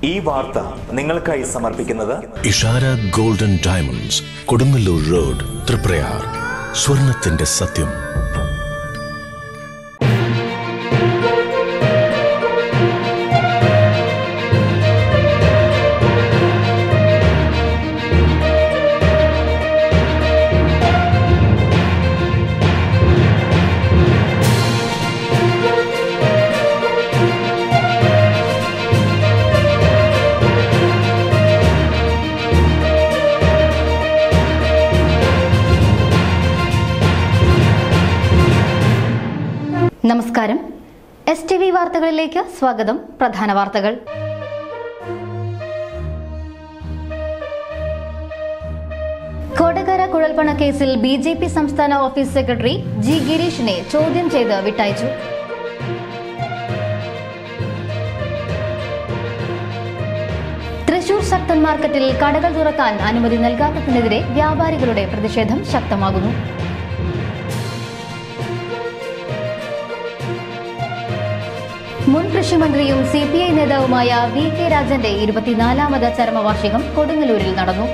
ഈ വാർത്ത നിങ്ങൾക്കായി സമർപ്പിക്കുന്നത് Ishara golden diamonds Kodungallur road Triprayar സ്വർണത്തിന്റെ സത്യം നമസ്കാരം എസ് ടി വി വാർത്തകളിലേക്ക് സ്വാഗതം പ്രധാന വാർത്തകൾ കൊടകര കുഴൽപ്പണ കേസിൽ ബി ജെ പി സംസ്ഥാന ഓഫീസ് സെക്രട്ടറി ജി ഗിരീഷിനെ ചോദ്യം ചെയ്ത് വിട്ടയച്ചു തൃശൂർ ശക്തൻ മാർക്കറ്റിൽ കടകൾ തുറക്കാൻ അനുമതി നൽകാത്തതിനെതിരെ വ്യാപാരികളുടെ പ്രതിഷേധം ശക്തമാകുന്നു മുൻ കൃഷിമന്ത്രിയും സി പി ഐ നേതാവുമായ വി കെ രാജന്റെ ഇരുപത്തിനാലാമത് ചരമവാർഷികം കൊടുങ്ങല്ലൂരിൽ നടന്നു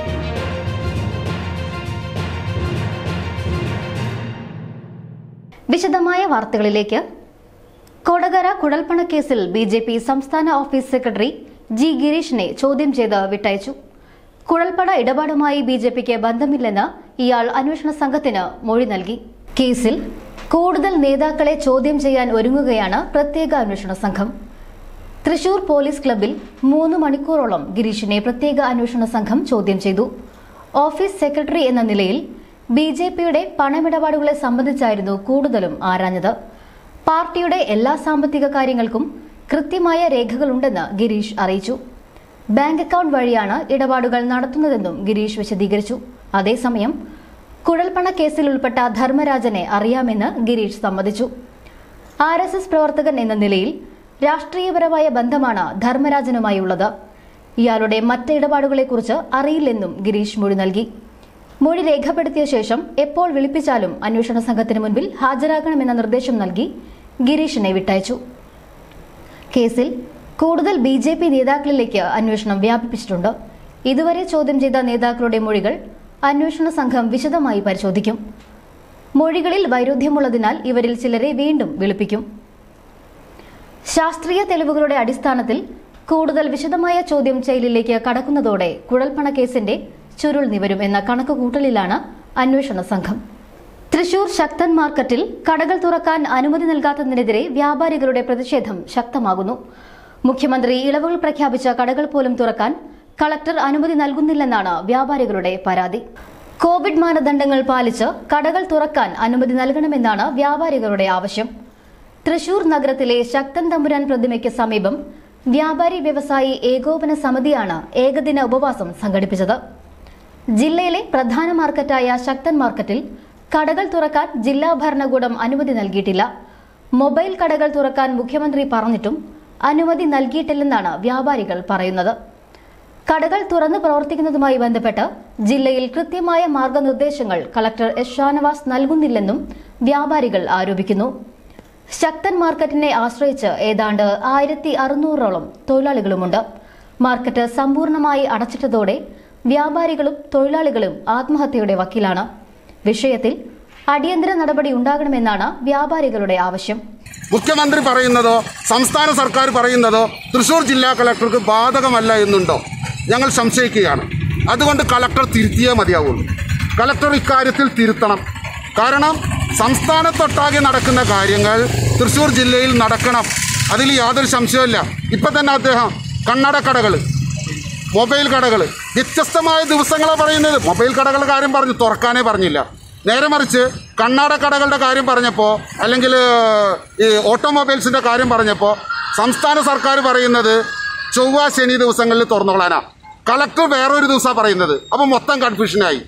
വിശദമായ വാർത്തകളിലേക്ക് കൊടകര കുഴൽപ്പണക്കേസിൽ ബി ജെ പി സംസ്ഥാന ഓഫീസ് സെക്രട്ടറി ജി ഗിരീഷിനെ ചോദ്യം ചെയ്ത് വിട്ടയച്ചു കുഴൽപ്പണ ഇടപാടുമായി ബി ജെ പിക്ക് ബന്ധമില്ലെന്ന് ഇയാൾ അന്വേഷണ സംഘത്തിന് മൊഴി നൽകി കേസിൽ കൂടുതൽ നേതാക്കളെ ചോദ്യം ചെയ്യാൻ ഒരുങ്ങുകയാണ് പ്രത്യേക അന്വേഷണ സംഘം തൃശൂർ പോലീസ് ക്ലബിൽ മൂന്ന് മണിക്കൂറോളം ഗിരീഷിനെ പ്രത്യേക അന്വേഷണ സംഘം ചോദ്യം ചെയ്തു ഓഫീസ് സെക്രട്ടറി എന്ന നിലയിൽ ബി ജെ പിയുടെ പണമിടപാടുകളെ സംബന്ധിച്ചായിരുന്നു കൂടുതലും ആരാഞ്ഞത് പാർട്ടിയുടെ എല്ലാ സാമ്പത്തിക കാര്യങ്ങൾക്കും കൃത്യമായ രേഖകളുണ്ടെന്ന് ഗിരീഷ് അറിയിച്ചു ബാങ്ക് അക്കൗണ്ട് വഴിയാണ് ഇടപാടുകൾ നടത്തുന്നതെന്നും ഗിരീഷ് വിശദീകരിച്ചു അതേസമയം കുഴൽപ്പണ കേസിൽ ഉൾപ്പെട്ട ധർമ്മരാജനെ അറിയാമെന്ന് ഗിരീഷ് സമ്മതിച്ചു ആർ എസ് എസ് പ്രവർത്തകൻ എന്ന നിലയിൽ രാഷ്ട്രീയപരമായ ബന്ധമാണ് ധർമ്മരാജനുമായി ഉള്ളത് ഇയാളുടെ മറ്റ് ഇടപാടുകളെക്കുറിച്ച് അറിയില്ലെന്നും ഗിരീഷ് മൊഴി നൽകി മൊഴി രേഖപ്പെടുത്തിയ ശേഷം എപ്പോൾ വിളിപ്പിച്ചാലും അന്വേഷണ സംഘത്തിന് മുൻപിൽ ഹാജരാകണമെന്ന നിർദ്ദേശം നൽകി ഗിരീഷിനെ വിട്ടയച്ചു കേസിൽ കൂടുതൽ ബി ജെ പി നേതാക്കളിലേക്ക് അന്വേഷണം വ്യാപിപ്പിച്ചിട്ടുണ്ട് ഇതുവരെ ചോദ്യം ചെയ്ത നേതാക്കളുടെ മൊഴികൾ അന്വേഷണ സംഘം വിശദമായി പരിശോധിക്കും മൊഴികളിൽ വൈരുദ്ധ്യമുള്ളതിനാൽ ഇവരിൽ ചിലരെ വീണ്ടും വിളിപ്പിക്കും ശാസ്ത്രീയ തെളിവുകളുടെ അടിസ്ഥാനത്തിൽ കൂടുതൽ വിശദമായ ചോദ്യം ചെയ്യലിലേക്ക് കടക്കുന്നതോടെ കുഴൽപ്പണ കേസിന്റെ ചുരുൾ നിവരും എന്ന കണക്കുകൂട്ടലിലാണ് അന്വേഷണ സംഘം തൃശൂർ ശക്തൻ മാർക്കറ്റിൽ കടകൾ തുറക്കാൻ അനുമതി നൽകാത്തതിനെതിരെ വ്യാപാരികളുടെ പ്രതിഷേധം ശക്തമാകുന്നു മുഖ്യമന്ത്രി ഇളവുകൾ പ്രഖ്യാപിച്ച കടകൾ പോലും തുറക്കാൻ കളക്ടർ അനുമതി നൽകുന്നില്ലെന്നാണ് വ്യാപാരികളുടെ പരാതി കോവിഡ് മാനദണ്ഡങ്ങൾ പാലിച്ച് കടകൾ തുറക്കാൻ അനുമതി നൽകണമെന്നാണ് വ്യാപാരികളുടെ ആവശ്യം തൃശൂർ നഗരത്തിലെ ശക്തൻ തമ്പുരാൻ പ്രതിമയ്ക്ക് സമീപം വ്യാപാരി വ്യവസായി ഏകോപന സമിതിയാണ് ഏകദിന ഉപവാസം സംഘടിപ്പിച്ചത് ജില്ലയിലെ പ്രധാന മാർക്കറ്റായ ശക്തൻ മാർക്കറ്റിൽ കടകൾ തുറക്കാൻ ജില്ലാ ഭരണകൂടം അനുമതി നൽകിയിട്ടില്ല മൊബൈൽ കടകൾ തുറക്കാൻ മുഖ്യമന്ത്രി പറഞ്ഞിട്ടും അനുമതി നൽകിയിട്ടില്ലെന്നാണ് വ്യാപാരികൾ പറയുന്നത് കടകൾ തുറന്നു പ്രവർത്തിക്കുന്നതുമായി ബന്ധപ്പെട്ട് ജില്ലയിൽ കൃത്യമായ മാർഗനിർദ്ദേശങ്ങൾ കളക്ടർ എസ് ഷാനവാസ് നൽകുന്നില്ലെന്നും വ്യാപാരികൾ ആരോപിക്കുന്നു ശക്തൻ മാർക്കറ്റിനെ ആശ്രയിച്ച് ഏതാണ്ട് ആയിരത്തി അറുന്നൂറോളം തൊഴിലാളികളുമുണ്ട് മാർക്കറ്റ് സമ്പൂർണ്ണമായി അടച്ചിട്ടതോടെ വ്യാപാരികളും തൊഴിലാളികളും ആത്മഹത്യയുടെ വക്കീലാണ് വിഷയത്തിൽ അടിയന്തര നടപടി ഉണ്ടാകണമെന്നാണ് വ്യാപാരികളുടെ ആവശ്യം മുഖ്യമന്ത്രി പറയുന്നതോ സംസ്ഥാന സർക്കാർ പറയുന്നതോ തൃശൂർ ജില്ലാ കളക്ടർക്ക് ബാധകമല്ല എന്നുണ്ടോ ഞങ്ങൾ സംശയിക്കുകയാണ് അതുകൊണ്ട് കളക്ടർ തിരുത്തിയേ മതിയാവുള്ളൂ കളക്ടർ ഇക്കാര്യത്തിൽ തിരുത്തണം കാരണം സംസ്ഥാനത്തൊട്ടാകെ നടക്കുന്ന കാര്യങ്ങൾ തൃശൂർ ജില്ലയിൽ നടക്കണം അതിൽ യാതൊരു സംശയമില്ല ഇപ്പം തന്നെ അദ്ദേഹം കണ്ണടക്കടകൾ മൊബൈൽ കടകൾ വ്യത്യസ്തമായ ദിവസങ്ങളാണ് പറയുന്നത് മൊബൈൽ കടകളുടെ കാര്യം പറഞ്ഞു തുറക്കാനേ പറഞ്ഞില്ല നേരെ മറിച്ച് കണ്ണാട കടകളുടെ കാര്യം പറഞ്ഞപ്പോൾ അല്ലെങ്കിൽ ഈ ഓട്ടോമൊബൈൽസിൻ്റെ കാര്യം പറഞ്ഞപ്പോൾ സംസ്ഥാന സർക്കാർ പറയുന്നത് ചൊവ്വ ശനി ദിവസങ്ങളിൽ തുറന്നോളാനാ കളക്ടർ വേറൊരു ദിവസമാണ് പറയുന്നത് അപ്പോൾ മൊത്തം കൺഫ്യൂഷനായി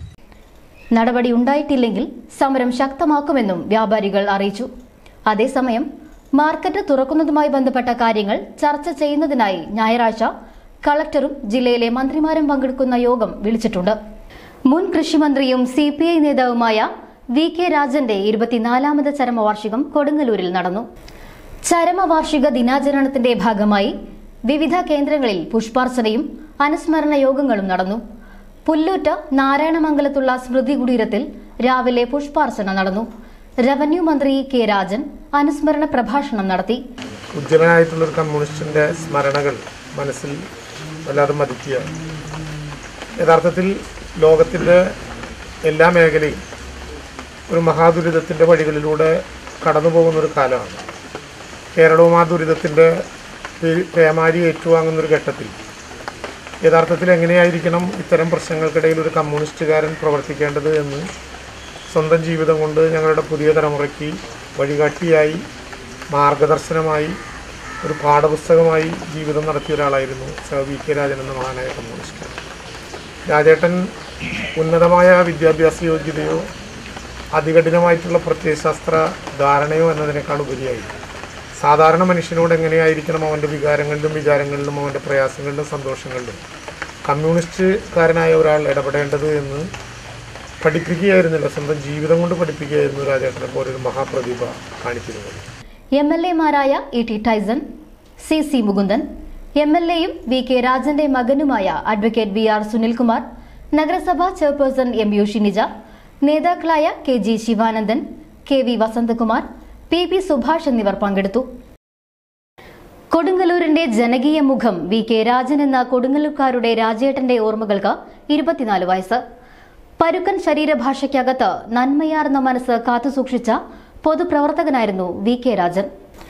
നടപടി ഉണ്ടായിട്ടില്ലെങ്കിൽ സമരം ശക്തമാക്കുമെന്നും വ്യാപാരികൾ അറിയിച്ചു അതേസമയം മാർക്കറ്റ് തുറക്കുന്നതുമായി ബന്ധപ്പെട്ട കാര്യങ്ങൾ ചർച്ച ചെയ്യുന്നതിനായി ഞായറാഴ്ച കളക്ടറും ജില്ലയിലെ മന്ത്രിമാരും പങ്കെടുക്കുന്ന യോഗം വിളിച്ചിട്ടുണ്ട് മുൻ കൃഷിമന്ത്രിയും സി പി ഐ നേതാവുമായ വി കെ രാജന്റെ ഇരുപത്തിനാലാമത് ചരമവാർഷികം കൊടുങ്ങല്ലൂരിൽ നടന്നു ചരമവാർഷിക ദിനാചരണത്തിന്റെ ഭാഗമായി വിവിധ കേന്ദ്രങ്ങളിൽ പുഷ്പാർച്ചനയും അനുസ്മരണ യോഗങ്ങളും നടന്നു പുല്ലൂറ്റ നാരായണമംഗലത്തുള്ള സ്മൃതി കുടീരത്തിൽ രാവിലെ പുഷ്പാർച്ചന നടന്നു റവന്യൂ മന്ത്രി കെ രാജൻ അനുസ്മരണ പ്രഭാഷണം നടത്തി ഉജ്ജ്വലനായിട്ടുള്ളൊരു കമ്മ്യൂണിസ്റ്റിൻ്റെ സ്മരണകൾ മനസ്സിൽ വല്ലാതെ മതിക്കുക യഥാർത്ഥത്തിൽ ലോകത്തിൻ്റെ എല്ലാ മേഖലയും ഒരു മഹാദുരിതത്തിൻ്റെ വഴികളിലൂടെ കടന്നു പോകുന്നൊരു കാലമാണ് കേരളവും ആ ദുരിതത്തിൻ്റെ പേ- പേമാരി ഏറ്റുവാങ്ങുന്നൊരു ഘട്ടത്തിൽ യഥാർത്ഥത്തിൽ എങ്ങനെയായിരിക്കണം ഇത്തരം പ്രശ്നങ്ങൾക്കിടയിൽ ഒരു കമ്മ്യൂണിസ്റ്റുകാരൻ പ്രവർത്തിക്കേണ്ടത് എന്ന് സ്വന്തം ജീവിതം കൊണ്ട് ഞങ്ങളുടെ പുതിയ തലമുറയ്ക്ക് വഴികാട്ടിയായി മാർഗദർശനമായി ഒരു പാഠപുസ്തകമായി ജീവിതം നടത്തിയ ഒരാളായിരുന്നു സർ വി കെ രാജൻ എന്ന മഹാനായ കമ്മ്യൂണിസ്റ്റ് രാജേട്ടൻ ഉന്നതമായ വിദ്യാഭ്യാസ യോഗ്യതയോ അതികഠിനമായിട്ടുള്ള പ്രത്യയശാസ്ത്ര ധാരണയോ എന്നതിനേക്കാൾ ഉപരിയായി സാധാരണ മനുഷ്യനോട് എങ്ങനെയായിരിക്കണം അവൻ്റെ വികാരങ്ങളിലും വിചാരങ്ങളിലും അവൻ്റെ പ്രയാസങ്ങളിലും സന്തോഷങ്ങളിലും കമ്മ്യൂണിസ്റ്റുകാരനായ ഒരാൾ ഇടപെടേണ്ടത് എന്ന് പഠിപ്പിക്കുകയായിരുന്നില്ല സ്വന്തം ജീവിതം കൊണ്ട് പഠിപ്പിക്കുകയായിരുന്നു രാജേട്ടനെ പോലൊരു മഹാപ്രതിഭ കാണിച്ചിരുന്നത് എം എൽ എമാരായ E T Tyson C C Mukundan M L എയും വി കെ രാജന്റെ മകനുമായ അഡ്വക്കേറ്റ് വി ആർ സുനിൽകുമാർ നഗരസഭാ ചെയർപേഴ്സൺ എം യു ഷിനിജ നേതാക്കളായ K G Sivanandan K V Vasanthakumar P P Subhash എന്നിവർ പങ്കെടുത്തു കൊടുങ്ങല്ലൂരിന്റെ ജനകീയ മുഖം വി കെ രാജൻ എന്ന കൊടുങ്ങല്ലൂർക്കാരുടെ രാജേട്ടന്റെ ഓർമ്മകൾക്ക് ഇരുപത്തിനാല് വയസ്സ് പരുക്കൻ ശരീരഭാഷയ്ക്കകത്ത് നന്മയാർന്ന മനസ്സ് കാത്തുസൂക്ഷിച്ച പൊതുപ്രവർത്തകനായിരുന്നു വി കെ രാജൻ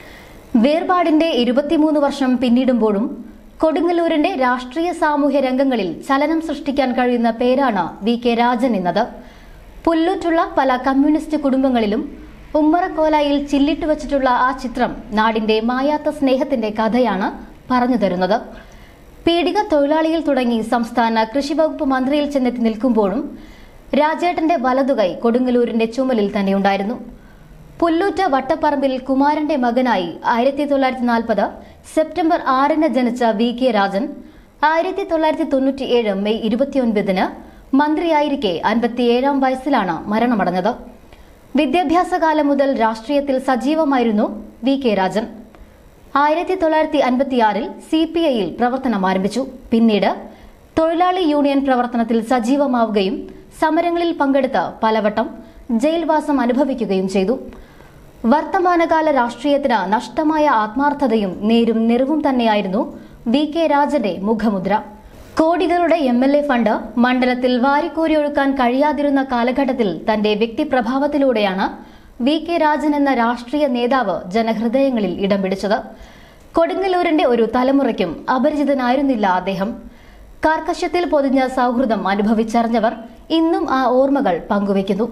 വേർപാടിന്റെ ഇരുപത്തിമൂന്ന് വർഷം പിന്നിടുമ്പോഴും കൊടുങ്ങല്ലൂരിന്റെ രാഷ്ട്രീയ സാമൂഹ്യ രംഗങ്ങളിൽ ചലനം സൃഷ്ടിക്കാൻ കഴിയുന്ന പേരാണ് വി കെ രാജൻ എന്നത് പുല്ലൂറ്റുള്ള പല കമ്മ്യൂണിസ്റ്റ് കുടുംബങ്ങളിലും ഉമ്മറക്കോലായിൽ ചില്ലിട്ട് വച്ചിട്ടുള്ള ആ ചിത്രം നാടിന്റെ മായാത്ത സ്നേഹത്തിന്റെ കഥയാണ് പറഞ്ഞു തരുന്നത് പീഡിക തൊഴിലാളിയിൽ തുടങ്ങി സംസ്ഥാന കൃഷിവകുപ്പ് മന്ത്രിയിൽ ചെന്നെത്തി നിൽക്കുമ്പോഴും രാജേട്ടന്റെ വലതുകൈ കൊടുങ്ങല്ലൂരിന്റെ ചുമലിൽ തന്നെയുണ്ടായിരുന്നു പുല്ലൂറ്റ വട്ടപ്പറമ്പിൽ കുമാരന്റെ മകനായി ആയിരത്തി തൊള്ളായിരത്തി നാൽപ്പത് സെപ്റ്റംബർ ആറിന് ജനിച്ച വി കെ രാജൻ ആയിരത്തി തൊള്ളായിരത്തി തൊണ്ണൂറ്റിയേഴ് മെയ് ഇരുപത്തിയൊൻപതിന് മന്ത്രിയായിരിക്കെ അൻപത്തിയേഴാം വയസ്സിലാണ് മരണമടഞ്ഞത് വിദ്യാഭ്യാസ കാലം മുതൽ രാഷ്ട്രീയത്തിൽ സജീവമായിരുന്നു വി കെ രാജൻ ആയിരത്തി തൊള്ളായിരത്തി അൻപത്തിയാറിൽ സി പി ഐയിൽ പ്രവർത്തനം ആരംഭിച്ചു പിന്നീട് തൊഴിലാളി യൂണിയൻ പ്രവർത്തനത്തിൽ സജീവമാവുകയും സമരങ്ങളിൽ പങ്കെടുത്ത് പലവട്ടം ജയിൽവാസം അനുഭവിക്കുകയും ചെയ്തു വർത്തമാനകാല രാഷ്ട്രീയത്തിന് നഷ്ടമായ ആത്മാർത്ഥതയും നേരും നിറവും തന്നെയായിരുന്നു വി കെ രാജന്റെ മുഖമുദ്ര കോടികളുടെ എം എൽ എ ഫണ്ട് മണ്ഡലത്തിൽ വാരിക്കോരി ഒഴുക്കാൻ കഴിയാതിരുന്ന കാലഘട്ടത്തിൽ തന്റെ വ്യക്തിപ്രഭാവത്തിലൂടെയാണ് വി കെ രാജൻ എന്ന രാഷ്ട്രീയ നേതാവ് ജനഹൃദയങ്ങളിൽ ഇടം പിടിച്ചത് കൊടുങ്ങല്ലൂരിന്റെ ഒരു തലമുറയ്ക്കും അപരിചിതനായിരുന്നില്ല അദ്ദേഹം കാർക്കശ്യത്തിൽ പൊതിഞ്ഞ സൗഹൃദം അനുഭവിച്ചറിഞ്ഞവർ ഇന്നും ആ ഓർമ്മകൾ പങ്കുവയ്ക്കുന്നു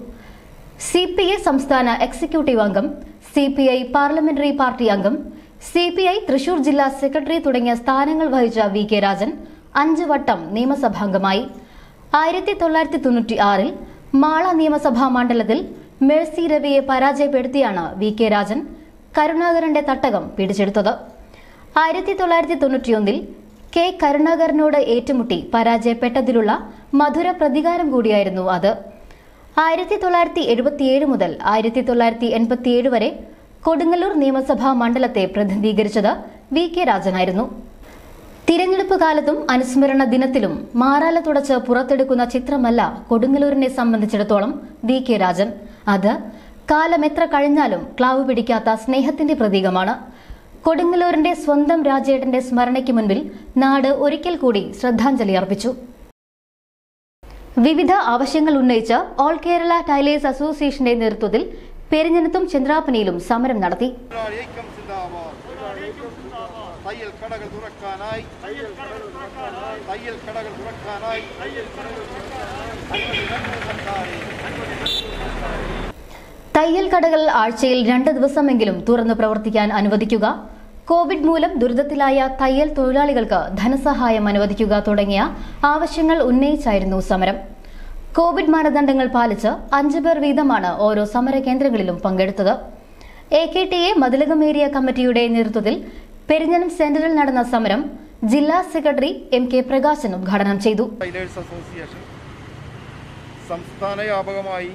സി പി ഐ സംസ്ഥാന എക്സിക്യൂട്ടീവ് അംഗം C P I parliamentary party അംഗം സി പി ഐ തൃശൂർ ജില്ലാ സെക്രട്ടറി തുടങ്ങിയ സ്ഥാനങ്ങൾ വഹിച്ച വി കെ രാജൻ അഞ്ച് വട്ടം നിയമസഭാംഗമായി ആയിരത്തി തൊള്ളായിരത്തി തൊണ്ണൂറ്റി ആറിൽ മാള നിയമസഭാ മണ്ഡലത്തിൽ മേഴ്സി രവിയെ പരാജയപ്പെടുത്തിയാണ് വി കെ രാജൻ കരുണാകരന്റെ തട്ടകം പിടിച്ചെടുത്തത് ആയിരത്തി തൊള്ളായിരത്തി തൊണ്ണൂറ്റിയൊന്നിൽ കെ കരുണാകരനോട് ഏറ്റുമുട്ടി പരാജയപ്പെട്ടതിലുള്ള മധുര പ്രതികാരം കൂടിയായിരുന്നു അത് ആയിരത്തി തൊള്ളായിരത്തി എഴുപത്തിയേഴ് മുതൽ ആയിരത്തി തൊള്ളായിരത്തി എൺപത്തിയേഴ് വരെ കൊടുങ്ങല്ലൂർ നിയമസഭാ മണ്ഡലത്തെ പ്രതിനിധീകരിച്ചത് വി കെ രാജനായിരുന്നു തിരഞ്ഞെടുപ്പ് കാലത്തും അനുസ്മരണ ദിനത്തിലും മാറാല തുടച്ച് പുറത്തെടുക്കുന്ന ചിത്രമല്ല കൊടുങ്ങല്ലൂരിനെ സംബന്ധിച്ചിടത്തോളം വി കെ രാജൻ അത് കാലം എത്ര കഴിഞ്ഞാലും ക്ലാവ് പിടിക്കാത്ത സ്നേഹത്തിന്റെ പ്രതീകമാണ് കൊടുങ്ങല്ലൂരിന്റെ സ്വന്തം രാജേട്ടന്റെ സ്മരണയ്ക്ക് മുൻപിൽ നാട് ഒരിക്കൽ കൂടി ശ്രദ്ധാഞ്ജലി അർപ്പിച്ചു വിവിധ ആവശ്യങ്ങൾ ഉന്നയിച്ച് ഓൾ കേരള ടൈലേഴ്സ് അസോസിയേഷന്റെ നേതൃത്വത്തിൽ പെരിഞ്ഞനത്തും ചന്ദ്രാപ്പനിയിലും സമരം നടത്തി തൊഴിലാളി ഐക്യം സിന്ദാബാദ് തയ്യൽ കടകൾ തുറക്കാനായി തയ്യൽ കടകൾ തുറക്കാനായി സർക്കാരെ തയ്യൽ കടകൾ ആഴ്ചയിൽ രണ്ട് ദിവസമെങ്കിലും തുറന്നു പ്രവർത്തിക്കാൻ അനുവദിക്കുക കോവിഡ് മൂലം ദുരിതത്തിലായ തയ്യൽ തൊഴിലാളികൾക്ക് ധനസഹായം അനുവദിക്കുക തുടങ്ങിയ ആവശ്യങ്ങൾ ഉന്നയിച്ചായിരുന്നു സമരം കോവിഡ് മാനദണ്ഡങ്ങൾ പാലിച്ച് അഞ്ചു പേർ വീതമാണ് ഓരോ സമര കേന്ദ്രങ്ങളിലും പങ്കെടുത്തത് എ കെ ടി എ മതിലകമേരിയ കമ്മിറ്റിയുടെ നേതൃത്വത്തിൽ പെരിഞ്ഞനം സെന്ററിൽ നടന്ന സമരം ജില്ലാ സെക്രട്ടറി എം കെ പ്രകാശൻ ഉദ്ഘാടനം ചെയ്തു ടൈലേഴ്സ് അസോസിയേഷൻ സംസ്ഥാന വ്യാപകമായി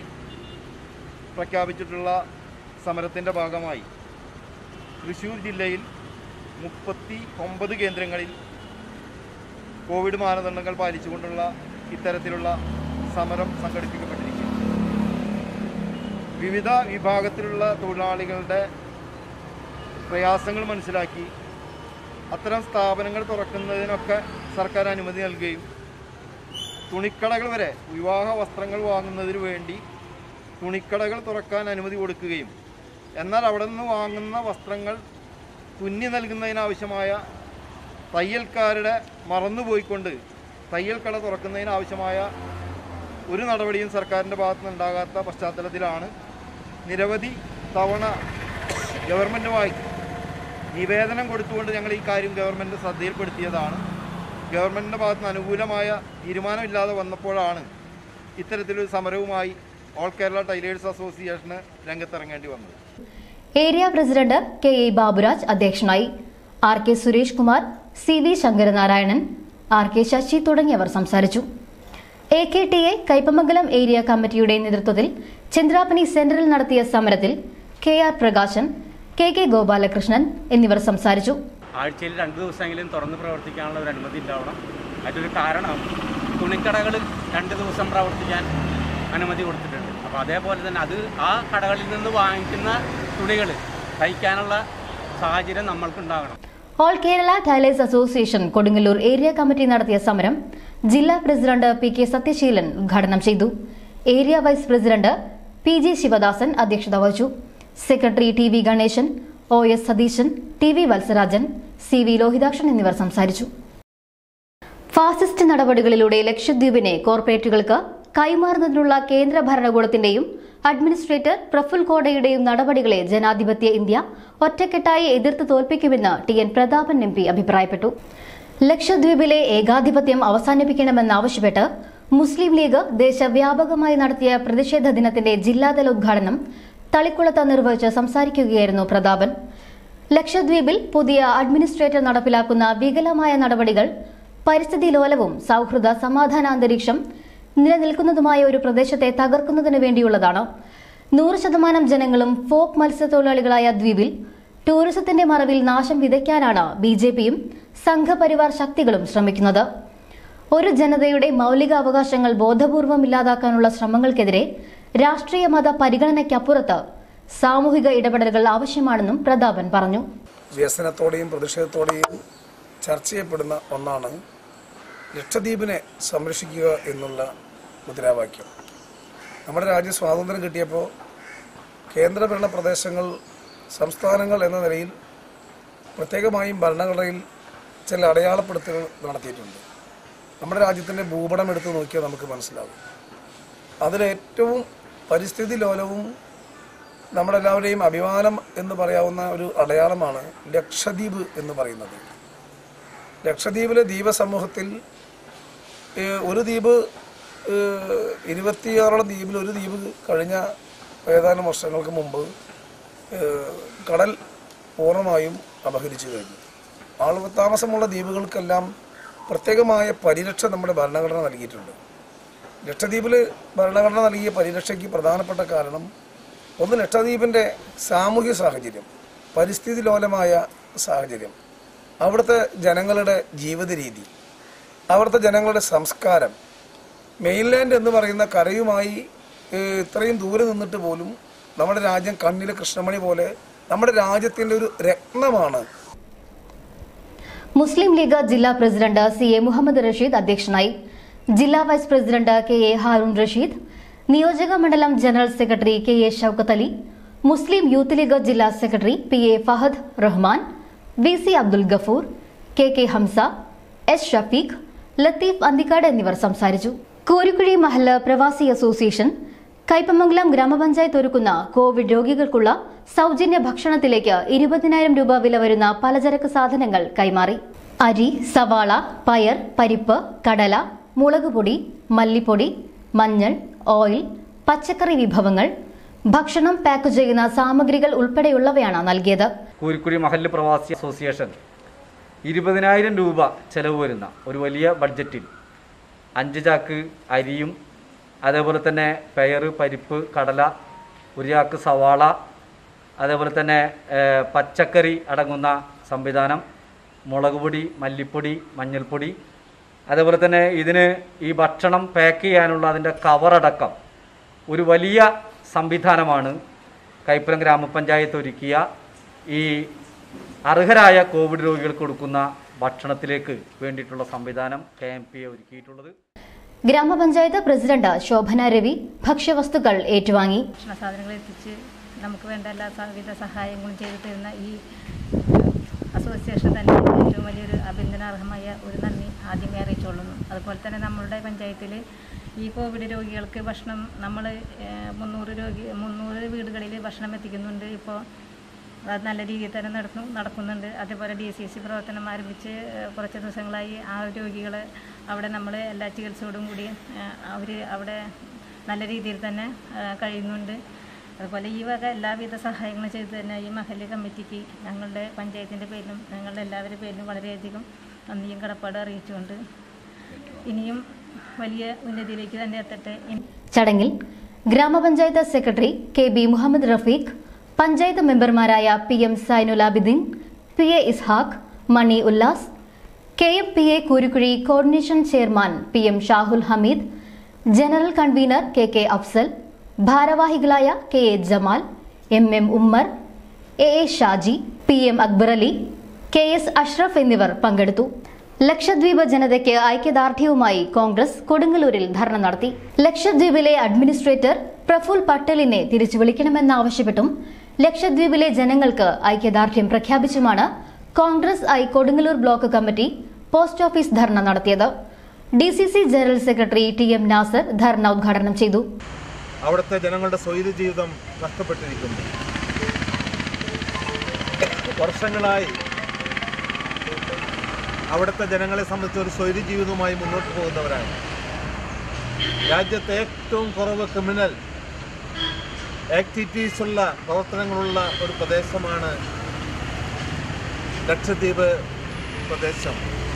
പ്രഖ്യാപിച്ചിട്ടുള്ള സമരത്തിൻ്റെ ഭാഗമായി തൃശ്ശൂർ ജില്ലയിൽ മുപ്പത്തി ഒമ്പത് കേന്ദ്രങ്ങളിൽ കോവിഡ് മാനദണ്ഡങ്ങൾ പാലിച്ചുകൊണ്ടുള്ള ഇത്തരത്തിലുള്ള സമരം സംഘടിപ്പിക്കപ്പെട്ടിരിക്കുന്നു വിവിധ വിഭാഗത്തിലുള്ള തൊഴിലാളികളുടെ പ്രയാസങ്ങൾ മനസ്സിലാക്കി അത്തരം സ്ഥാപനങ്ങൾ തുറക്കുന്നതിനൊക്കെ സർക്കാർ അനുമതി നൽകുകയും തുണിക്കടകൾ വരെ വിവാഹ വസ്ത്രങ്ങൾ വാങ്ങുന്നതിന് വേണ്ടി തുണിക്കടകൾ തുറക്കാൻ അനുമതി കൊടുക്കുകയും എന്നാൽ അവിടെ നിന്ന് വാങ്ങുന്ന വസ്ത്രങ്ങൾ തുന്നി നൽകുന്നതിനാവശ്യമായ തയ്യൽക്കാരുടെ മറന്നുപോയിക്കൊണ്ട് തയ്യൽ കട തുറക്കുന്നതിനാവശ്യമായ ഒരു നടപടിയും സർക്കാരിൻ്റെ ഭാഗത്തു നിന്നുണ്ടാകാത്ത പശ്ചാത്തലത്തിലാണ് നിരവധി തവണ ഗവൺമെൻറ്റുമായി നിവേദനം കൊടുത്തുകൊണ്ട് ഞങ്ങൾ ഈ കാര്യം ഗവൺമെൻറ് ശ്രദ്ധയിൽപ്പെടുത്തിയതാണ് ഗവൺമെൻറ്റിൻ്റെ ഭാഗത്ത് നിന്ന് അനുകൂലമായ തീരുമാനമില്ലാതെ വന്നപ്പോഴാണ് ഇത്തരത്തിലൊരു സമരവുമായി ഓൾ കേരള ടൈലേഴ്സ് അസോസിയേഷന് രംഗത്തിറങ്ങേണ്ടി വന്നത് area president K A Baburaj അധ്യക്ഷനായി R K Suresh Kumar C V Sankaranarayanan R K Sasi തുടങ്ങിയവർ സംസാരിച്ചു A K T A Kaipamangalam area committee നേതൃത്വത്തിൽ ചന്ദ്രാപ്പനി സെന്ററിൽ നടത്തിയ സമരത്തിൽ K R Prakashan K K Gopalakrishnan എന്നിവർ സംസാരിച്ചു ആഴ്ചയിൽ രണ്ട് ദിവസമെങ്കിലും തുറന്ന് പ്രവർത്തിക്കാനുള്ള ഒരു അനുമതി ഉണ്ടാവണം അതിൻ്റെ കാരണം തുണിക്കടകൾ രണ്ട് ദിവസം പ്രവർത്തിക്കാൻ അനുമതി കൊടുത്തിട്ടുണ്ട് അപ്പോൾ അതേപോലെ തന്നെ അത് ആ കടകളിൽ നിന്ന് വാങ്ങിക്കുന്ന തുണികൾ തയ്ക്കാനുള്ള സാഹചര്യം നമ്മൾക്കുണ്ടാകണം all Kerala tailors association Kodungallur area committee നടത്തിയ സമരം ജില്ലാ പ്രസിഡന്റ് പി കെ സത്യശീലൻ ഉദ്ഘാടനം ചെയ്തു area vice president P G Sivadasan അധ്യക്ഷത വഹിച്ചു secretary T V Ganesan O S Satheesan T V Valsarajan C V Lohithakshan എന്നിവർ സംസാരിച്ചു ഫാസിസ്റ്റ് നടപടികളിലൂടെ ലക്ഷദ്വീപിനെ കോർപ്പറേറ്റുകൾക്ക് കൈമാറുന്നതിനുള്ള കേന്ദ്ര ഭരണകൂടത്തിന്റെയും അഡ്മിനിസ്ട്രേറ്റർ പ്രഫുൽ കോടയുടെയും നടപടികളെ ജനാധിപത്യ ഇന്ത്യ ഒറ്റക്കെട്ടായി എതിർത്ത് തോൽപ്പിക്കുമെന്ന് T N Prathapan M P അഭിപ്രായപ്പെട്ടു ലക്ഷദ്വീപിലെ ഏകാധിപത്യം അവസാനിപ്പിക്കണമെന്നാവശ്യപ്പെട്ട് മുസ്ലിം ലീഗ് ദേശവ്യാപകമായി നടത്തിയ പ്രതിഷേധ ദിനത്തിന്റെ ജില്ലാതല ഉദ്ഘാടനം തളിക്കുളത്ത് നിർവഹിച്ച് സംസാരിക്കുകയായിരുന്നു പ്രതാപൻ ലക്ഷദ്വീപിൽ പുതിയ അഡ്മിനിസ്ട്രേറ്റർ നടപ്പിലാക്കുന്ന വികലമായ നടപടികൾ പരിസ്ഥിതി ലോലവും സൗഹൃദ സമാധാനാന്തരീക്ഷം നിലനിൽക്കുന്നതുമായ ഒരു പ്രദേശത്തെ തകർക്കുന്നതിന് വേണ്ടിയുള്ളതാണ് നൂറ് ശതമാനം ജനങ്ങളും ഫോക്ക് മത്സ്യത്തൊഴിലാളികളായ ദ്വീപിൽ ടൂറിസത്തിന്റെ മറവിൽ നാശം വിതയ്ക്കാനാണ് ബി ജെ പിയും സംഘപരിവാർ ശക്തികളും ശ്രമിക്കുന്നത് ഒരു ജനതയുടെ മൗലിക അവകാശങ്ങൾ ബോധപൂർവം ഇല്ലാതാക്കാനുള്ള ശ്രമങ്ങൾക്കെതിരെ രാഷ്ട്രീയ മത പരിഗണനയ്ക്കപ്പുറത്ത് സാമൂഹിക ഇടപെടലുകൾ ആവശ്യമാണെന്നും പ്രതാപൻ പറഞ്ഞു വ്യസനത്തോടെയും പ്രതിഷേധത്തോടെയും ചർച്ച ചെയ്യപ്പെടുന്ന ഒന്നാണ് ലക്ഷദ്വീപിനെ സംരക്ഷിക്കുക എന്നുള്ള മുദ്രാവാക്യം നമ്മുടെ രാജ്യം സ്വാതന്ത്ര്യം കിട്ടിയപ്പോൾ കേന്ദ്രഭരണ പ്രദേശങ്ങൾ സംസ്ഥാനങ്ങൾ എന്ന നിലയിൽ പ്രത്യേകമായും ഭരണഘടനയിൽ ചില അടയാളപ്പെടുത്തലുകൾ നടത്തിയിട്ടുണ്ട് നമ്മുടെ രാജ്യത്തിൻ്റെ ഭൂപടം എടുത്ത് നോക്കിയാൽ നമുക്ക് മനസ്സിലാകും അതിലേറ്റവും പരിസ്ഥിതി ലോലവും നമ്മളെല്ലാവരെയും അഭിമാനം എന്ന് പറയാവുന്ന ഒരു അടയാളമാണ് ലക്ഷദ്വീപ് എന്ന് പറയുന്നത് ലക്ഷദ്വീപിലെ ദ്വീപ സമൂഹത്തിൽ ഏഹ്, ഒരു ദ്വീപ് ഏഹ്, ഇരുപത്തിയാറോളം ദ്വീപിൽ ഒരു ദ്വീപ് കഴിഞ്ഞ ഏതാനും വർഷങ്ങൾക്ക് മുമ്പ് ഏഹ്, കടൽ പൂർണ്ണമായും അപഹരിച്ചു കഴിഞ്ഞു ആളുകൾ താമസമുള്ള ദ്വീപുകൾക്കെല്ലാം പ്രത്യേകമായ പരിരക്ഷ നമ്മുടെ ഭരണഘടന നൽകിയിട്ടുണ്ട് ലക്ഷദ്വീപിൽ ഭരണഘടന നൽകിയ പരിരക്ഷയ്ക്ക് പ്രധാനപ്പെട്ട കാരണം ഒന്ന് ലക്ഷദ്വീപിൻ്റെ സാമൂഹ്യ സാഹചര്യം പരിസ്ഥിതി ലോലമായ സാഹചര്യം അവിടുത്തെ ജനങ്ങളുടെ ജീവിത രീതി അവിടുത്തെ ജനങ്ങളുടെ സംസ്കാരം മെയിൻലാൻഡ് എന്ന് പറയുന്ന കരയുമായി ഏഹ്, ഇത്രയും ദൂരെ നിന്നിട്ട് പോലും നമ്മുടെ രാജ്യം കണ്ണിലെ കൃഷ്ണമണി പോലെ നമ്മുടെ രാജ്യത്തിൻ്റെ ഒരു രത്നമാണ് മുസ്ലിം ലീഗ് ജില്ലാ president C A Muhammad Rasheed അധ്യക്ഷനായി ജില്ലാ vice president K A Haroon Rasheed നിയോജക മണ്ഡലം general secretary K A Shoukath Ali Muslim Youth League ജില്ലാ secretary P A Fahad Rahman V C Abdul Gafoor K K Hamza S Shafeeq Latheef Anthikad എന്നിവർ സംസാരിച്ചു കോരിക്കുഴി മഹല്ല് പ്രവാസി അസോസിയേഷൻ കൈപ്പമംഗലം ഗ്രാമപഞ്ചായത്ത് ഒരുക്കുന്ന കോവിഡ് രോഗികൾക്കുള്ള സൗജന്യ ഭക്ഷണത്തിലേക്ക് ഇരുപതിനായിരം രൂപ വില വരുന്ന പലചരക്ക് സാധനങ്ങൾ കൈമാറി അരി സവാള പയർ പരിപ്പ് കടല മുളകുപൊടി മല്ലിപ്പൊടി മഞ്ഞൾ ഓയിൽ പച്ചക്കറി വിഭവങ്ങൾ ഭക്ഷണം പാക്ക് ചെയ്യുന്ന സാമഗ്രികൾ ഉൾപ്പെടെയുള്ളവയാണ് നൽകിയത് കൂരിക്കുരി മഹല്ല് പ്രവാസി അസോസിയേഷൻ ഇരുപതിനായിരം രൂപ ചെലവ് വരുന്ന ഒരു വലിയ ബഡ്ജറ്റിൽ അഞ്ച് ചാക്ക് അരിയും അതേപോലെ തന്നെ പയർ പരിപ്പ് കടല ഒരു ചാക്ക് സവാള അതേപോലെ തന്നെ ഏഹ്, പച്ചക്കറി അടങ്ങുന്ന സംവിധാനം മുളക് പൊടി മല്ലിപ്പൊടി മഞ്ഞൾപ്പൊടി അതേപോലെ തന്നെ ഇതിന് ഈ ഭക്ഷണം പാക്ക് ചെയ്യാനുള്ള അതിൻ്റെ കവറടക്കം ഒരു വലിയ സംവിധാനമാണ് കൈപ്പുലം ഗ്രാമപഞ്ചായത്ത് ഒരുക്കിയ ഈ അർഹരായ കോവിഡ് രോഗികൾക്ക് കൊടുക്കുന്ന ഭക്ഷണത്തിലേക്ക് വേണ്ടിയിട്ടുള്ള സംവിധാനം കെ എം പി എ ഒരുക്കിയിട്ടുള്ളത് ഗ്രാമപഞ്ചായത്ത് പ്രസിഡന്റ് ശോഭന രവി ഭക്ഷ്യവസ്തുക്കൾ ഏറ്റുവാങ്ങി ഭക്ഷണ സാധനങ്ങൾ എത്തിച്ച് നമുക്ക് വേണ്ട എല്ലാ വിധ സഹായങ്ങളും ചെയ്തു തരുന്ന ഈ അസോസിയേഷൻ തന്നെ ഏറ്റവും വലിയൊരു അഭിനന്ദനാർഹമായ ഒരു നന്ദി ആദ്യമേ അറിയിച്ചുകൊള്ളുന്നു അതുപോലെ തന്നെ നമ്മളുടെ പഞ്ചായത്തിൽ ഈ കോവിഡ് രോഗികൾക്ക് ഭക്ഷണം നമ്മൾ മുന്നൂറ് രോഗി മുന്നൂറ് വീടുകളിൽ ഭക്ഷണം എത്തിക്കുന്നുണ്ട് ഇപ്പോൾ അത് നല്ല രീതിയിൽ തന്നെ നടന്നു നടക്കുന്നുണ്ട് അതേപോലെ ഡി സി സി പ്രവർത്തനം ആരംഭിച്ച് ഏഹ്, കുറച്ച് ദിവസങ്ങളായി ആ രോഗികളെ അവിടെ നമ്മൾ എല്ലാ ചികിത്സയോടും കൂടി അവർ അവിടെ നല്ല രീതിയിൽ തന്നെ ഏഹ്, കഴിയുന്നുണ്ട് അതുപോലെ ഈ വക എല്ലാവിധ സഹായങ്ങളും ചെയ്തു തന്നെ ഈ മഹല്ല് കമ്മിറ്റിക്ക് ഞങ്ങളുടെ പഞ്ചായത്തിൻ്റെ പേരിലും ഞങ്ങളുടെ എല്ലാവരുടെ പേരിലും വളരെയധികം നന്ദിയും കടപ്പാടും അറിയിച്ചുകൊണ്ട് ഇനിയും വലിയ ഉന്നതിയിലേക്ക് തന്നെ എത്തട്ടെ ഇനി ചടങ്ങിൽ ഗ്രാമപഞ്ചായത്ത് secretary K B Muhammad Rafeeq panchayat മെമ്പർമാരായ P M Zainul Abideen P A Ishaq Mani Ullas K M P A Kurukkuzhi coordination chairman P M Shahul Hameed general convener K K Afsal ഭാരവാഹികളായ K A Jamal M M Ummer A A Shaji P M Akbar Ali K S Ashraf എന്നിവർ പങ്കെടുത്തു ലക്ഷദ്വീപ് ജനതയ്ക്ക് ഐക്യദാർഢ്യവുമായി കോൺഗ്രസ് കൊടുങ്ങല്ലൂരിൽ ധർണ നടത്തി ലക്ഷദ്വീപിലെ അഡ്മിനിസ്ട്രേറ്റർ പ്രഫുൽ പട്ടേലിനെ തിരിച്ചു വിളിക്കണമെന്നാവശ്യപ്പെട്ടും ലക്ഷദ്വീപിലെ ജനങ്ങൾക്ക് ഐക്യദാർഢ്യം പ്രഖ്യാപിച്ചുമാണ് Congress I Kodungallur block committee post office dharna നടത്തിയത് D C C general secretary T M Nasar dharna ഉദ്ഘാടനം ചെയ്തു അവിടുത്തെ ജനങ്ങളുടെ സ്വൈര ജീവിതം നഷ്ടപ്പെട്ടിരിക്കുന്നു വർഷങ്ങളായി അവിടുത്തെ ജനങ്ങളെ സംബന്ധിച്ച് ഒരു സ്വൈര ജീവിതവുമായി മുന്നോട്ട് പോകുന്നവരാണ് രാജ്യത്തെ ഏറ്റവും കുറവ് ക്രിമിനൽ ആക്ടിവിറ്റീസ് ഉള്ള പ്രവർത്തനങ്ങളുള്ള ഒരു പ്രദേശമാണ് ലക്ഷദ്വീപ് പ്രദേശം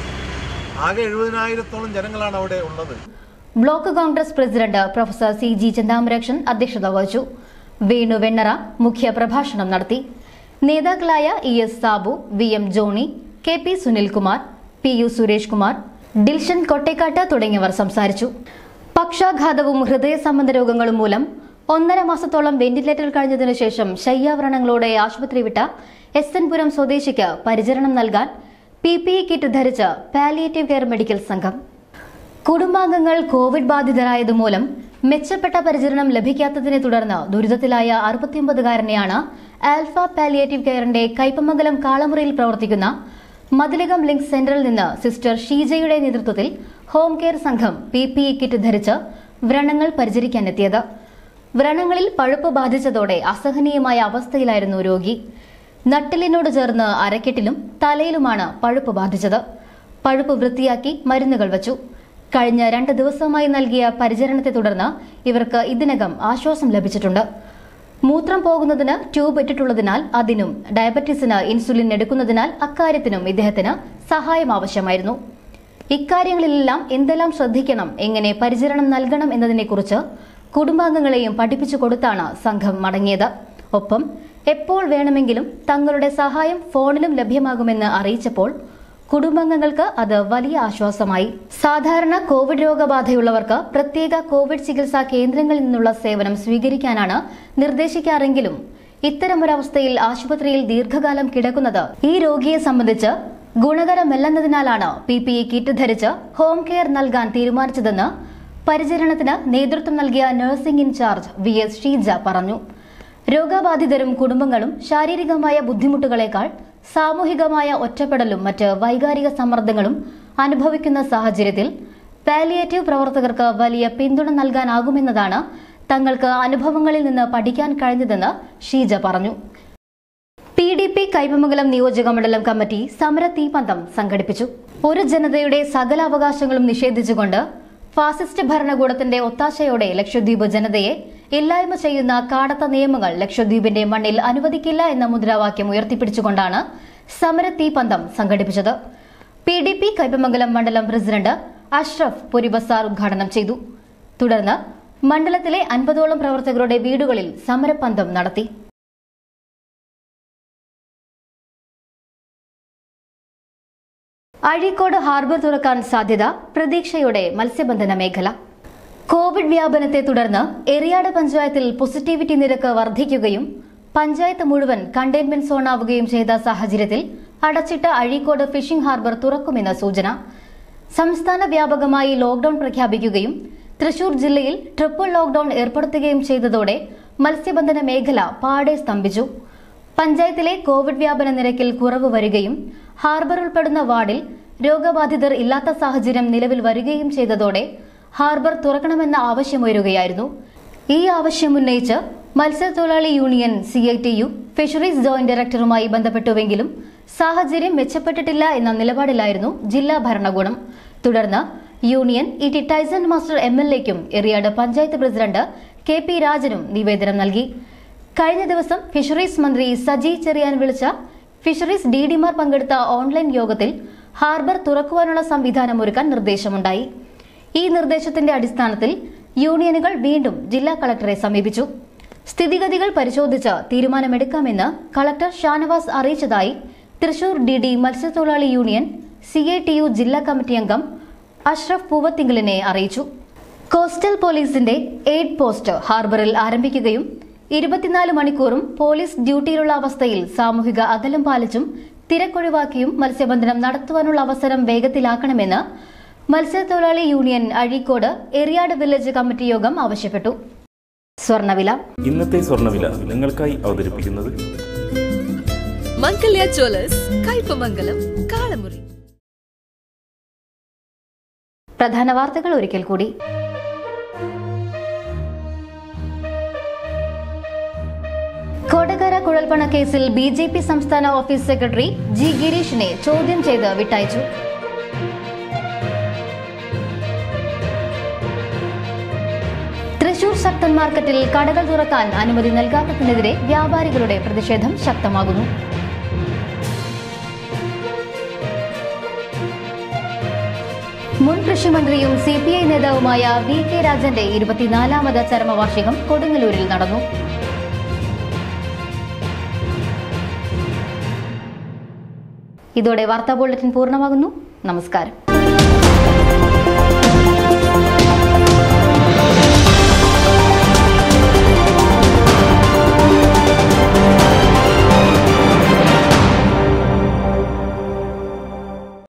ആകെ എഴുപതിനായിരത്തോളം ജനങ്ങളാണ് അവിടെ ഉള്ളത് block Congress president professor C G Chinthamarakshan അധ്യക്ഷത വഹിച്ചു വേണു വെണ്ണറ മുഖ്യ പ്രഭാഷണം നടത്തി നേതാക്കളായ E S Sabu V M Johnny K P Sunilkumar P U Suresh Kumar Dilshan Kottekkat തുടങ്ങിയവർ സംസാരിച്ചു പക്ഷാഘാതവും ഹൃദയ സംബന്ധ രോഗങ്ങളും മൂലം ഒന്നര മാസത്തോളം വെന്റിലേറ്ററിൽ കഴിഞ്ഞതിനു ശേഷം ശയ്യാവരണങ്ങളോടെ ആശുപത്രി വിട്ട എസ് എൻ പുരം സ്വദേശിക്ക് പരിചരണം നൽകാൻ പി പി ഇ കിറ്റ് ധരിച്ച് പാലിയേറ്റീവ് കെയർ മെഡിക്കൽ സംഘം കുടുംബാംഗങ്ങൾ കോവിഡ് ബാധിതരായതുമൂലം മെച്ചപ്പെട്ട പരിചരണം ലഭിക്കാത്തതിനെ തുടർന്ന് ദുരിതത്തിലായ അറുപത്തിയൊമ്പതുകാരനെയാണ് ആൽഫ പാലിയേറ്റീവ് കെയറിന്റെ കൈപ്പമംഗലം കാളമുറിയിൽ പ്രവർത്തിക്കുന്ന മതിലകം ലിങ്ക് സെന്ററിൽ നിന്ന് സിസ്റ്റർ ഷീജയുടെ നേതൃത്വത്തിൽ ഹോം കെയർ സംഘം പി പി ഇ കിറ്റ് ധരിച്ച് വ്രണങ്ങൾ പരിചരിക്കാനെത്തിയത് വ്രണങ്ങളിൽ പഴുപ്പ് ബാധിച്ചതോടെ അസഹനീയമായ അവസ്ഥയിലായിരുന്നു രോഗി നട്ടിലിനോട് ചേർന്ന് അരക്കെട്ടിലും തലയിലുമാണ് പഴുപ്പ് ബാധിച്ചത് പഴുപ്പ് വൃത്തിയാക്കി മരുന്നുകൾ വച്ചു കഴിഞ്ഞ രണ്ട് ദിവസമായി നൽകിയ പരിചരണത്തെ തുടർന്ന് ഇവർക്ക് ഇതിനകം ആശ്വാസം ലഭിച്ചിട്ടുണ്ട് മൂത്രം പോകുന്നതിന് ട്യൂബ് ഇട്ടിട്ടുള്ളതിനാൽ അതിനും ഡയബറ്റീസിന് ഇൻസുലിൻ എടുക്കുന്നതിനാൽ അക്കാര്യത്തിനും ഇദ്ദേഹത്തിന് സഹായം ആവശ്യമായിരുന്നു ഇക്കാര്യങ്ങളിലെല്ലാം എന്തെല്ലാം ശ്രദ്ധിക്കണം എങ്ങനെ പരിചരണം നൽകണം എന്നതിനെക്കുറിച്ച് കുടുംബാംഗങ്ങളെയും പഠിപ്പിച്ചു കൊടുത്താണ് സംഘം മടങ്ങിയത് ഒപ്പം എപ്പോൾ വേണമെങ്കിലും തങ്ങളുടെ സഹായം ഫോണിലും ലഭ്യമാകുമെന്ന് അറിയിച്ചപ്പോൾ കുടുംബാംഗങ്ങൾക്ക് അത് വലിയ ആശ്വാസമായി സാധാരണ കോവിഡ് രോഗബാധയുള്ളവർക്ക് പ്രത്യേക കോവിഡ് ചികിത്സാ കേന്ദ്രങ്ങളിൽ നിന്നുള്ള സേവനം സ്വീകരിക്കാനാണ് നിർദ്ദേശിക്കാറെങ്കിലും ഇത്തരമൊരവസ്ഥയിൽ ആശുപത്രിയിൽ ദീർഘകാലം കിടക്കുന്നത് ഈ രോഗിയെ സംബന്ധിച്ച് ഗുണകരമല്ലെന്നതിനാലാണ് പി പി ഇ കിറ്റ് ധരിച്ച് ഹോം കെയർ നൽകാൻ തീരുമാനിച്ചതെന്ന് പരിചരണത്തിന് നേതൃത്വം നൽകിയ nursing incharge V S Sheeja പറഞ്ഞു രോഗബാധിതരും കുടുംബങ്ങളും ശാരീരികമായ ബുദ്ധിമുട്ടുകളേക്കാൾ സാമൂഹികമായ ഒറ്റപ്പെടലും മറ്റ് വൈകാരിക സമ്മർദ്ദങ്ങളും അനുഭവിക്കുന്ന സാഹചര്യത്തിൽ പാലിയേറ്റീവ് പ്രവർത്തകർക്ക് വലിയ പിന്തുണ നൽകാനാകുമെന്നതാണ് തങ്ങൾക്ക് അനുഭവങ്ങളിൽ നിന്ന് പഠിക്കാൻ കഴിഞ്ഞതെന്ന് ഷീജ പറഞ്ഞു പി ഡി പി കൈപ്പമംഗലം നിയോജക മണ്ഡലം കമ്മിറ്റി സമര തീപന്തം സംഘടിപ്പിച്ചു ഒരു ജനതയുടെ സകല അവകാശങ്ങളും നിഷേധിച്ചുകൊണ്ട് ഫാസിസ്റ്റ് ഭരണകൂടത്തിന്റെ ഒത്താശയോടെ ലക്ഷദ്വീപ് ജനതയെ ഇല്ലായ്മ ചെയ്യുന്ന കാടത്ത നിയമങ്ങൾ ലക്ഷദ്വീപിന്റെ മണ്ണിൽ അനുവദിക്കില്ല എന്ന മുദ്രാവാക്യം ഉയർത്തിപ്പിടിച്ചുകൊണ്ടാണ് സമര തീപന്തം സംഘടിപ്പിച്ചത് പി ഡി പി കൈപ്പമംഗലം മണ്ഡലം പ്രസിഡന്റ് അഷ്റഫ് പുരിബസാർ ഉദ്ഘാടനം ചെയ്തു തുടർന്ന് മണ്ഡലത്തിലെ അൻപതോളം പ്രവർത്തകരുടെ വീടുകളിൽ സമരപന്തം നടത്തി അഴീക്കോട് ഹാർബർ തുറക്കാൻ സാധ്യത പ്രതീക്ഷയോടെ മത്സ്യബന്ധന മേഖല കോവിഡ് വ്യാപനത്തെ തുടർന്ന് എറിയാട് പഞ്ചായത്തിൽ പോസിറ്റിവിറ്റി നിരക്ക് വർദ്ധിക്കുകയും പഞ്ചായത്ത് മുഴുവൻ കണ്ടെയ്ൻമെന്റ് സോണാവുകയും ചെയ്ത സാഹചര്യത്തിൽ അടച്ചിട്ട അഴീക്കോട് ഫിഷിംഗ് ഹാർബർ തുറക്കുമെന്ന സൂചന സംസ്ഥാന വ്യാപകമായി ലോക്ഡൌൺ പ്രഖ്യാപിക്കുകയും തൃശൂർ ജില്ലയിൽ ട്രിപ്പിൾ ലോക്ഡൌൺ ഏർപ്പെടുത്തുകയും ചെയ്തതോടെ മത്സ്യബന്ധന മേഖല പാടെ സ്തംഭിച്ചു പഞ്ചായത്തിലെ കോവിഡ് വ്യാപന നിരക്കിൽ കുറവ് വരികയും ഹാർബർ ഉൾപ്പെടുന്ന വാർഡിൽ രോഗബാധിതർ ഇല്ലാത്ത സാഹചര്യം നിലവിൽ വരികയും ചെയ്തതോടെ ഹാർബർ തുറക്കണമെന്ന ആവശ്യമുയരുകയായിരുന്നു ഈ ആവശ്യം ഉന്നയിച്ച് മത്സ്യത്തൊഴിലാളി union C I T U fisheries joint ഡയറക്ടറുമായി ബന്ധപ്പെട്ടുവെങ്കിലും സാഹചര്യം മെച്ചപ്പെട്ടിട്ടില്ല എന്ന നിലപാടിലായിരുന്നു ജില്ലാ ഭരണകൂടം തുടർന്ന് union E T Tyson master M L എക്കും Eriyad panchayat president K P രാജനും നിവേദനം നൽകി കഴിഞ്ഞ ദിവസം ഫിഷറീസ് മന്ത്രി സജി ചെറിയാൻ വിളിച്ച ഫിഷറീസ് ഡി ഡിമാർ പങ്കെടുത്ത ഓൺലൈൻ യോഗത്തിൽ ഹാർബർ തുറക്കുവാനുള്ള സംവിധാനം ഒരുക്കാൻ നിർദ്ദേശമുണ്ടായി ഈ നിർദ്ദേശത്തിന്റെ അടിസ്ഥാനത്തിൽ യൂണിയനുകൾ വീണ്ടും ജില്ലാ കളക്ടറെ സമീപിച്ചു സ്ഥിതിഗതികൾ പരിശോധിച്ച് തീരുമാനമെടുക്കാമെന്ന് കളക്ടർ ഷാനവാസ് അറിയിച്ചതായി തൃശൂർ ഡി ഡി മത്സ്യത്തൊഴിലാളി union C A T U ജില്ലാ കമ്മിറ്റി അംഗം അഷ്റഫ് പൂവത്തിങ്കലിനെ അറിയിച്ചു കോസ്റ്റൽ പോലീസിന്റെ എയ്ഡ് പോസ്റ്റ് ഹാർബറിൽ ആരംഭിക്കുകയും ഇരുപത്തിനാല് മണിക്കൂറും പോലീസ് ഡ്യൂട്ടിയിലുള്ള അവസ്ഥയിൽ സാമൂഹിക അകലം പാലിച്ചും തിരക്കൊഴിവാക്കിയും മത്സ്യബന്ധനം നടത്തുവാനുള്ള അവസരം വേഗത്തിലാക്കണമെന്ന് മത്സ്യത്തൊഴിലാളി union Azhikode Eriyad village committee യോഗം ആവശ്യപ്പെട്ടു സ്വർണവില ഇന്നത്തെ സ്വർണ്ണവില നിങ്ങൾക്കായി അവതരിപ്പിക്കുന്നത് മംഗല്യ ജ്വല്ലേഴ്സ് കയ്പമംഗലം കാളമുറി പ്രധാന വാർത്തകൾ ഒരിക്കൽ കൂടി കൊടകര കുഴൽപ്പണ കേസിൽ ബി ജെ പി സംസ്ഥാന ഓഫീസ് സെക്രട്ടറി ജി ഗിരീഷിനെ ചോദ്യം ചെയ്ത് വിട്ടയച്ചു തൃശൂർ ശക്തൻ മാർക്കറ്റിൽ കടകൾ തുറക്കാൻ അനുമതി നൽകാത്തതിനെതിരെ വ്യാപാരികളുടെ പ്രതിഷേധം ശക്തമാകുന്നു മുൻ കൃഷിമന്ത്രിയും സി പി ഐ നേതാവുമായ വി കെ രാജന്റെ ഇരുപത്തിനാലാമത് ചരമവാർഷികം കൊടുങ്ങല്ലൂരിൽ നടന്നു ഇതോടെ വാർത്താ ബുള്ളറ്റിൻ പൂർണ്ണമാകുന്നു നമസ്കാരം